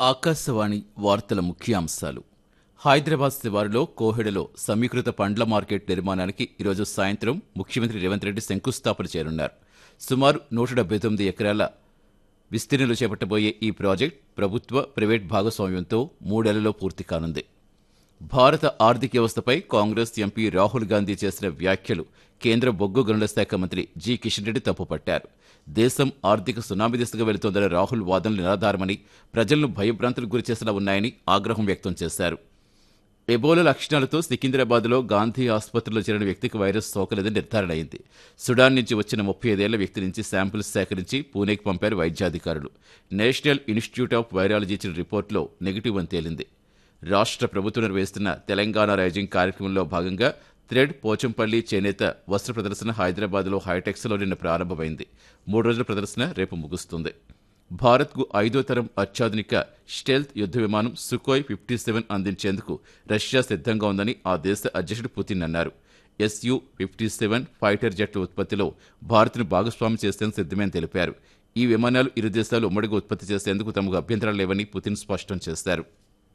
ఆకాశవాణి వార్తల ముఖ్యాంశాలు హైదరాబాద్ శివారులో కోహెడలో సమీకృత పండ్ల మార్కెట్ నిర్మాణానికి ఈరోజు సాయంత్రం ముఖ్యమంత్రి రేవంత్ రెడ్డి శంకుస్థాపన చేయనున్నారు సుమారు నూట డెబ్బై తొమ్మిది ఎకరాల విస్తీర్ణంలో చేపట్టబోయే ఈ ప్రాజెక్ట్ ప్రభుత్వ ప్రైవేట్ భాగస్వామ్యంతో మూడేళ్లలో పూర్తి కానుంది భారత ఆర్థిక వ్యవస్థపై కాంగ్రెస్ ఎంపీ రాహుల్ గాంధీ చేసిన వ్యాఖ్యలు కేంద్ర బొగ్గు గనుల శాఖ మంత్రి జి కిషన్ రెడ్డి తప్పుపట్టారు దేశం ఆర్థిక సునామీ దిశగా వెళుతోందన్న రాహుల్ వాదనలు నిరాధారమని ప్రజలను భయభ్రాంతులకు గురిచేసేలా ఉన్నాయని ఆగ్రహం వ్యక్తం చేశారు ఎబోలా లక్షణాలతో సికింద్రాబాద్లో గాంధీ ఆసుపత్రిలో చేరిన వ్యక్తికి వైరస్ సోకలేదని నిర్ధారణ అయింది సుడాన్ నుంచి వచ్చిన ముప్పై ఐదేళ్ల వ్యక్తి నుంచి శాంపిల్స్ సేకరించి పూణేకి పంపారు వైద్యాధికారులు నేషనల్ ఇన్స్టిట్యూట్ ఆఫ్ వైరాలజీ ఇచ్చిన రిపోర్టులో నెగిటివ్ అని తేలింది రాష్ట్ర ప్రభుత్వం నిర్వహిస్తున్న తెలంగాణ రైజింగ్ కార్యక్రమంలో భాగంగా థ్రెడ్ పోచంపల్లి చేనేత వస్త్ర ప్రదర్శన హైదరాబాద్లో హైటెక్స్లో నిన్న ప్రారంభమైంది మూడు రోజుల ప్రదర్శన రేపు ముగుస్తుంది భారత్కు ఐదో తరం అత్యాధునిక స్టెల్త్ యుద్ధ విమానం సుకోయ్ ఫిఫ్టీ సెవెన్ అందించేందుకు రష్యా సిద్ధంగా ఉందని ఆ దేశ అధ్యక్షుడు పుతిన్ అన్నారు ఎస్యు ఫిఫ్టీ సెవెన్ ఫైటర్ జట్ల ఉత్పత్తిలో భారత్ను భాగస్వామి చేసేందుకు సిద్ధమని తెలిపారు ఈ విమానాలు ఇరు దేశాలు ఉమ్మడిగా ఉత్పత్తి చేసేందుకు తమకు అభ్యంతరాలు లేవని పుతిన్ స్పష్టం చేశారు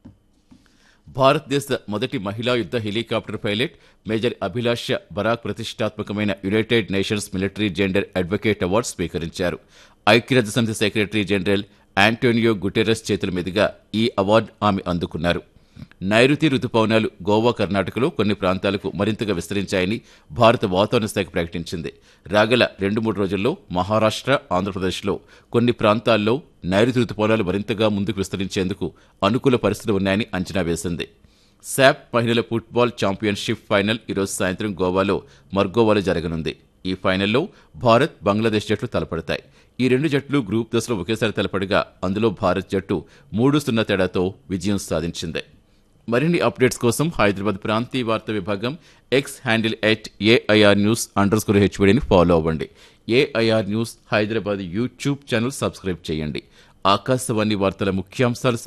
భారతదేశ మొదటి మహిళా యుద్ధ helicopter pilot major Abhilasha Barak ప్రతిష్టాత్మకమైన United Nations military gender advocate award స్వీకరించారు ఐక్యరాజ్య సమితి సెక్రటరీ జనరల్ ఆంటోనియో గుటెరస్ చేతుల మీదుగా ఈ అవార్డు ఆమె అందుకున్నారు నైరుతి రుతుపవనాలు గోవా కర్ణాటకలో కొన్ని ప్రాంతాలకు మరింతగా విస్తరించాయని భారత వాతావరణ శాఖ ప్రకటించింది రాగల రెండు మూడు రోజుల్లో మహారాష్ట్ర ఆంధ్రప్రదేశ్లో కొన్ని ప్రాంతాల్లో నైరుతి రుతుపవనాలు మరింతగా ముందుకు విస్తరించేందుకు అనుకూల పరిస్థితులు ఉన్నాయని అంచనా వేసింది శాప్ మహిళల ఫుట్బాల్ ఛాంపియన్షిప్ ఫైనల్ ఈరోజు సాయంత్రం గోవాలో మర్గోవాలో జరగనుంది ఈ ఫైనల్లో భారత్ బంగ్లాదేశ్ జట్లు తలపడతాయి ఈ రెండు జట్లు గ్రూప్ దశలో ఒకేసారి తలపడగా అందులో భారత్ జట్టు మూడు సున్నా తేడాతో విజయం సాధించింది మరిన్ని అప్డేట్స్ కోసం హైదరాబాద్ ప్రాంతీయ వార్తా విభాగం X handle at AIR news underscore హెచ్వడిని ఫాలో అవ్వండి AIR news Hyderabad YouTube channel subscribe చేయండి ఆకాశవాణి వార్తల ముఖ్యాంశాలు